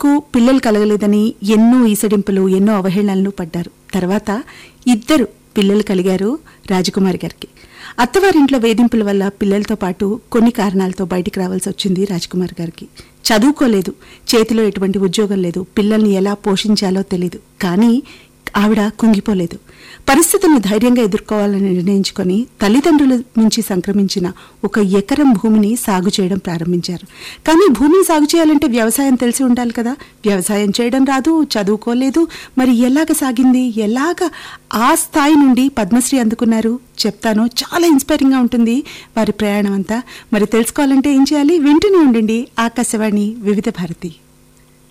తనకు పిల్లలు కలగలేదని ఎన్నో ఈసడింపులు ఎన్నో అవహేళనలు పడ్డారు తర్వాత ఇద్దరు పిల్లలు కలిగారు రాజకుమారి గారికి అత్తవారింట్లో వేధింపుల వల్ల పిల్లలతో పాటు కొన్ని కారణాలతో బయటికి రావాల్సి వచ్చింది రాజకుమార్ గారికి చదువుకోలేదు చేతిలో ఎటువంటి ఉద్యోగం లేదు పిల్లల్ని ఎలా పోషించాలో తెలియదు కానీ ఆవిడ కుంగిపోలేదు పరిస్థితులను ధైర్యంగా ఎదుర్కోవాలని నిర్ణయించుకొని తల్లిదండ్రుల నుంచి సంక్రమించిన ఒక ఎకరం భూమిని సాగు చేయడం ప్రారంభించారు కానీ భూమిని సాగు చేయాలంటే వ్యవసాయం తెలిసి ఉండాలి కదా వ్యవసాయం చేయడం రాదు చదువుకోలేదు మరి ఎలాగ సాగింది ఎలాగ ఆ స్థాయి నుండి పద్మశ్రీ అందుకున్నారు చెప్తాను చాలా ఇన్స్పైరింగ్గా ఉంటుంది వారి ప్రయాణం అంతా మరి తెలుసుకోవాలంటే ఏం చేయాలి వింటూనే ఉండండి ఆకాశవాణి వివిధ భారతి